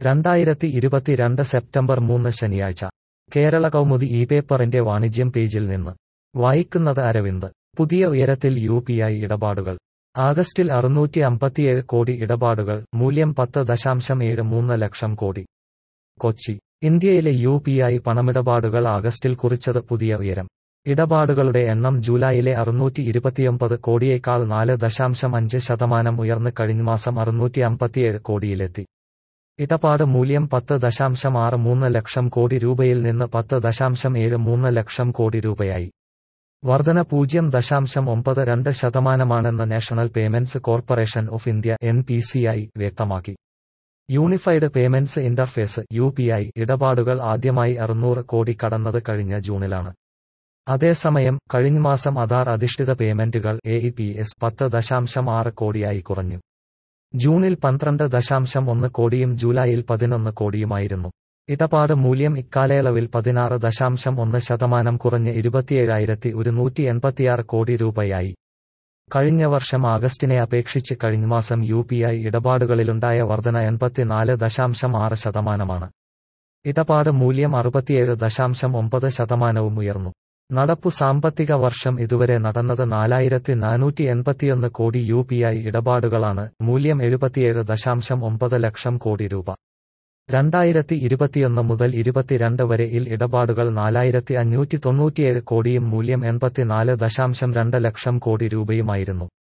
രണ്ടായിരത്തി ഇരുപത്തിരണ്ട് സെപ്റ്റംബർ മൂന്ന് ശനിയാഴ്ച കേരള കൗമുദി ഈ പേപ്പറിന്റെ വാണിജ്യം പേജിൽ നിന്ന് വായിക്കുന്നത് അരവിന്ദ് പുതിയ ഉയരത്തിൽ യു പി ഐ ഇടപാടുകൾ ആഗസ്റ്റിൽ അറുന്നൂറ്റി അമ്പത്തിയേഴ് കോടി ഇടപാടുകൾ മൂല്യം പത്ത് ദശാംശം ഏഴ് മൂന്ന് ലക്ഷം കോടി കൊച്ചി ഇന്ത്യയിലെ യു പി ഐ പണമിടപാടുകൾ ആഗസ്റ്റിൽ കുറിച്ചത് പുതിയ ഉയരം ഇടപാടുകളുടെ എണ്ണം ജൂലൈയിലെ അറുന്നൂറ്റി ഇരുപത്തിയൊമ്പത് കോടിയേക്കാൾ നാല് ദശാംശം അഞ്ച് ശതമാനം ഉയർന്ന് കഴിഞ്ഞമാസം അറുന്നൂറ്റി അമ്പത്തിയേഴ് കോടിയിലെത്തി ഇടപാട് മൂല്യം പത്ത് ദശാംശം ആറ് മൂന്ന് ലക്ഷം കോടി രൂപയിൽ നിന്ന് പത്ത് ദശാംശം ഏഴ് മൂന്ന് ലക്ഷം കോടി രൂപയായി വർധന പൂജ്യം ദശാംശം ഒമ്പത് രണ്ട് ശതമാനമാണെന്ന് national payments corporation of India N P C I വ്യക്തമാക്കി unified payments interface U P I ഇടപാടുകൾ ആദ്യമായി അറുന്നൂറ് കോടി കടന്നത് കഴിഞ്ഞ ജൂണിലാണ് അതേസമയം കഴിഞ്ഞമാസം ആധാർ അധിഷ്ഠിത പേയ്മെന്റുകൾ എ ഇ പി എസ് പത്ത് ദശാംശം ആറ് കോടിയായി കുറഞ്ഞു ജൂണിൽ പന്ത്രണ്ട് ദശാംശം ഒന്ന് കോടിയും ജൂലൈയിൽ പതിനൊന്ന് കോടിയുമായിരുന്നു ഇടപാട് മൂല്യം ഇക്കാലയളവിൽ പതിനാറ് ദശാംശം ഒന്ന് ശതമാനം കുറഞ്ഞ് ഇരുപത്തിയേഴായിരത്തി ഒരുന്നൂറ്റി എൺപത്തിയാറ് കോടി രൂപയായി കഴിഞ്ഞ വർഷം ആഗസ്റ്റിനെ അപേക്ഷിച്ച് കഴിഞ്ഞമാസം യു പി ഐ ഇടപാടുകളിലുണ്ടായ വർധന എൺപത്തിനാല് ദശാംശം ആറ് ശതമാനമാണ് ഇടപാട് മൂല്യം അറുപത്തിയേഴ് ദശാംശം ഒമ്പത് ശതമാനവും ഉയർന്നു നടപ്പു സാമ്പത്തിക വർഷം ഇതുവരെ നടന്നത് നാലായിരത്തി നാനൂറ്റി എൺപത്തിയൊന്ന് കോടി യു പി ഐ ഇടപാടുകളാണ് മൂല്യം എഴുപത്തിയേഴ് ദശാംശം ഒമ്പത് ലക്ഷം കോടി രൂപ രണ്ടായിരത്തി ഇരുപത്തിയൊന്ന് മുതൽ ഇരുപത്തിരണ്ട് വരെ ഇൽ ഇടപാടുകൾ നാലായിരത്തി അഞ്ഞൂറ്റി തൊണ്ണൂറ്റിയേഴ് കോടിയും മൂല്യം എൺപത്തിനാല് ദശാംശം രണ്ട് ലക്ഷം കോടി രൂപയുമായിരുന്നു